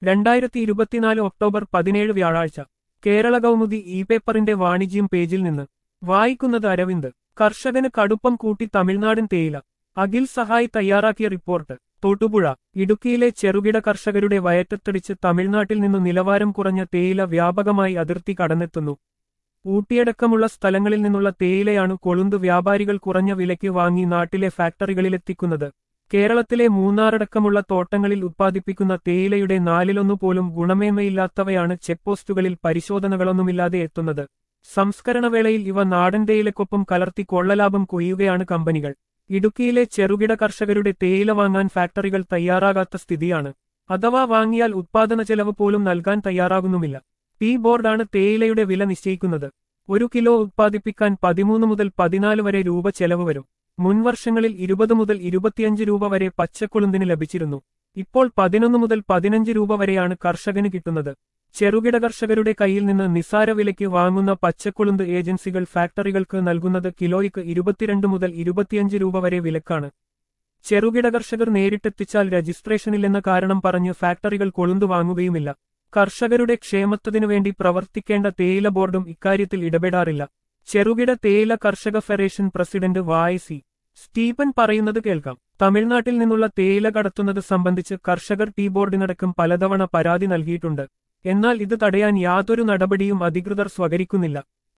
രണ്ടായിരത്തി ഇരുപത്തിനാല് ഒക്ടോബർ പതിനേഴ് വ്യാഴാഴ്ച കേരള കൗമുദി ഇ പേപ്പറിന്റെ വാണിജ്യം പേജിൽ നിന്ന് വായിക്കുന്നത് അരവിന്ദ് കർഷകന് കടുപ്പം കൂട്ടി തമിഴ്നാടൻ തേയില അഖിൽ സഹായ് തയ്യാറാക്കിയ റിപ്പോർട്ട് തൊട്ടുപുഴ ഇടുക്കിയിലെ ചെറുകിട കർഷകരുടെ വയറ്റത്തടിച്ച് തമിഴ്നാട്ടിൽ നിന്നു നിലവാരം കുറഞ്ഞ തേയില വ്യാപകമായി അതിർത്തി കടന്നെത്തുന്നു ഊട്ടിയടക്കമുള്ള സ്ഥലങ്ങളിൽ നിന്നുള്ള തേയിലയാണ് കൊളുന്ത് വ്യാപാരികൾ കുറഞ്ഞ വിലയ്ക്ക് വാങ്ങി നാട്ടിലെ ഫാക്ടറികളിലെത്തിക്കുന്നത് കേരളത്തിലെ മൂന്നാറടക്കമുള്ള തോട്ടങ്ങളിൽ ഉത്പാദിപ്പിക്കുന്ന തേയിലയുടെ നാലിലൊന്നു പോലും ഗുണമേന്മയില്ലാത്തവയാണ് ചെക്ക് പോസ്റ്റുകളിൽ പരിശോധനകളൊന്നുമില്ലാതെ എത്തുന്നത് സംസ്കരണവേളയിൽ ഇവ നാടൻ തേയിലക്കൊപ്പം കലർത്തി കൊള്ളലാഭം കൊയ്യുകയാണ് കമ്പനികൾ ഇടുക്കിയിലെ ചെറുകിട കർഷകരുടെ തേയില വാങ്ങാൻ ഫാക്ടറികൾ തയ്യാറാകാത്ത സ്ഥിതിയാണ് അഥവാ വാങ്ങിയാൽ ഉത്പാദന ചെലവ് പോലും നൽകാൻ തയ്യാറാകുന്നുമില്ല ടീ ബോർഡാണ് തേയിലയുടെ വില നിശ്ചയിക്കുന്നത് ഒരു കിലോ ഉത്പാദിപ്പിക്കാൻ പതിമൂന്ന് മുതൽ പതിനാല് വരെ രൂപ ചെലവ് വരും മുൻവർഷങ്ങളിൽ ഇരുപത് മുതൽ ഇരുപത്തിയഞ്ച് രൂപ വരെ പച്ചക്കൊളുന്തിന് ലഭിച്ചിരുന്നു ഇപ്പോൾ പതിനൊന്ന് മുതൽ പതിനഞ്ച് രൂപ വരെയാണ് കർഷകന് കിട്ടുന്നത് ചെറുകിട കർഷകരുടെ കയ്യിൽ നിന്ന് നിസാര വിലയ്ക്ക് വാങ്ങുന്ന പച്ചക്കൊളുന്ത് ഏജൻസികൾ ഫാക്ടറികൾക്ക് നൽകുന്നത് കിലോയ്ക്ക് ഇരുപത്തിരണ്ട് മുതൽ ഇരുപത്തിയഞ്ച് രൂപ വരെ വിലക്കാണ് ചെറുകിട കർഷകർ നേരിട്ടെത്തിച്ചാൽ രജിസ്ട്രേഷനില്ലെന്ന കാരണം പറഞ്ഞ് ഫാക്ടറികൾ കൊളുന്തു വാങ്ങുകയുമില്ല കർഷകരുടെ ക്ഷേമത്തിനു വേണ്ടി പ്രവർത്തിക്കേണ്ട തേയില ബോർഡും ഇക്കാര്യത്തിൽ ഇടപെടാറില്ല ചെറുകിട തേയില കർഷക federation president Y C Stephen പറയുന്നത് കേൾക്കാം തമിഴ്നാട്ടിൽ നിന്നുള്ള തേയില കടത്തുന്നത് സംബന്ധിച്ച് കർഷകർ ടീ ബോർഡിനടക്കം പലതവണ പരാതി നൽകിയിട്ടുണ്ട് എന്നാൽ ഇത് തടയാൻ യാതൊരു നടപടിയും അധികൃതർ സ്വകരിക്കുന്നില്ല